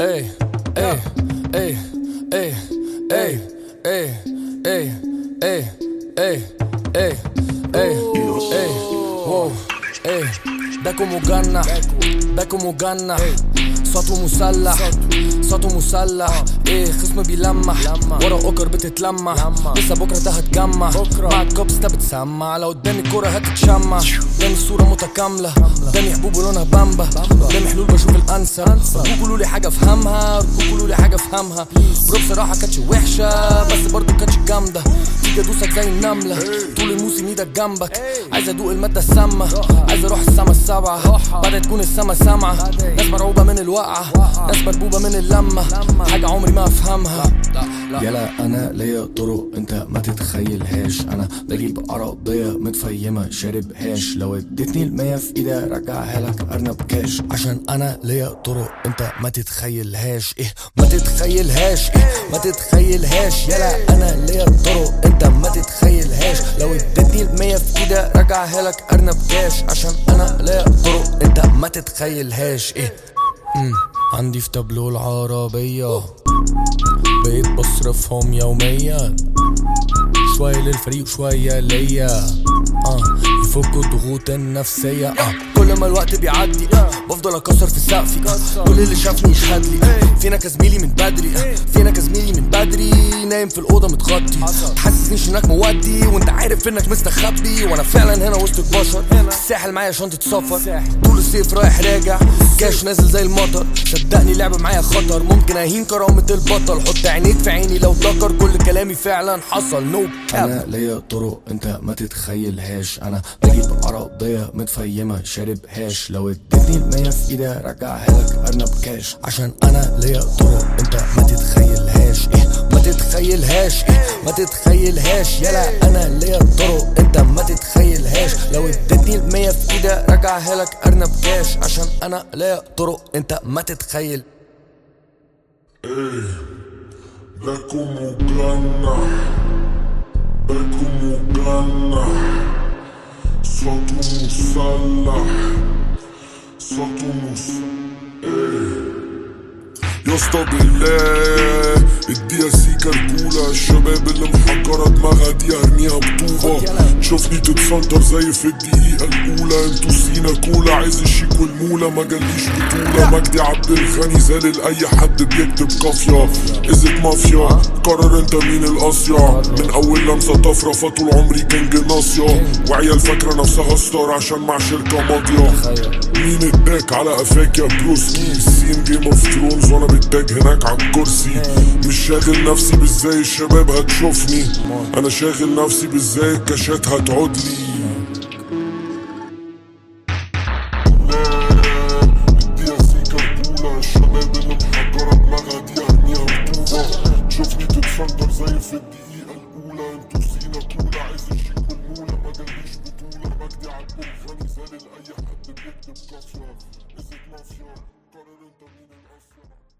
Ey, ey, ey, ey, ey, ey, ey, ey, ey, ey, ey, ey, wow, ey, داكو مجنح داكو مجنح صوته مسلح صوته مسلح ايه خصم بيلمح ورا اوكر بتتلمح لسه بكره ده هتجمع مع الكوبس ده بتسمع لو قدامي الكوره هتتشمع قدامي الصوره متكامله قدامي حبوب لونها بامبا قدامي حلول بشوف الانسب ارجوكوا قولوا لي حاجه افهمها ارجوكوا قولوا لي حاجه افهمها برو بصراحه كانتش وحشه بس برضه كانتش جامده تيجي ادوسك زي النمله طول الموسم ايدك جنبك عايز ادوق الماده السامه عايز اروح السما السبعه بعد تكون السما سامعه ناس مرعوبه من الوقعه ناس مربوبه من اللمه حاجه عمري ما افهمها يلا انا ليا طرق انت ما تتخيلهاش انا بجيب عربيه متفيمه شارب هاش لو اديتني المية في ايدي رجعها لك ارنب كاش عشان انا ليا طرق انت ما تتخيلهاش ايه ما تتخيلهاش ايه ما تتخيلهاش يلا انا ليا طرق انت ما تتخيلهاش لو اديتني المية في ايدي رجعها لك ارنب كاش عشان انا ليا طرق انت ما تتخيلهاش ايه مم. عندي في تابلو العربية بقيت بصرفهم يوميا شوية للفريق وشوية ليا اه يفكوا الضغوط النفسية اه كل ما الوقت بيعدي آه. بفضل اكسر في سقفي آه. كل اللي شافني يشهد لي آه. فينك يا زميلي من بدري آه. فينك يا زميلي من بدري نايم في الأوضة متغطي تحسسنيش انك مودي وانت عارف انك مستخبي وانا فعلا هنا وسط البشر الساحل معايا شنطة سفر طول الصيف رايح راجع كاش نازل زي المطر صدقني لعبة معايا خطر ممكن اهين كرامة البطل حط عينيك في عيني لو ذكر كل كلامي فعلا حصل نو no انا ليا طرق انت ما تتخيلهاش انا بجيب عربية متفيمة شارب هاش لو اديتني المية في ايدي رجعها لك ارنب كاش عشان انا ليا طرق انت ما تتخيلهاش ايه ما تتخيلهاش ايه ما تتخيلهاش يلا انا ليا طرق انت ما تتخيلهاش لو اديتني المية في ايدي رجعها لك ارنب كاش عشان انا ليا طرق انت ما تتخيل باكو مجنح باكو مجنح صوته مسلح صوته مس يا اسطى بالله اديها سيكا رجولة الشباب اللي محجرة دماغها دي ارميها بطوبة تشوفني تتسنطر زي في الدقيقة الأولى انتوا سينا كولا عايز الشيك والمولة ما جاليش بطولة مجدي عبد الغني زالل أي حد بيكتب قافية إزت مافيا قرر انت مين القاسية من أول لمسة طفرة فطول عمري كينج ناصية وعيال فاكرة نفسها ستار عشان مع شركة ماضية مين اداك على قفاك يا بروسكي سين جيم اوف ثرونز وانا بالتاج هناك على الكرسي مش شاغل نفسي بازاي الشباب هتشوفني انا شاغل نفسي بازاي الكاشات هتعود لي اديها سيكا رجولة الشباب اللي محجرة دماغها دي ارميها بطوبة شوفني تتسنطر زي في الدقيقة الأولى انتوا سينا كولا عايز الشيك والمولة ما جاليش بطولة مجدي عبد الغني زالل أي حد بيكتب قافية إزت مافيا قرر انت مين القاسية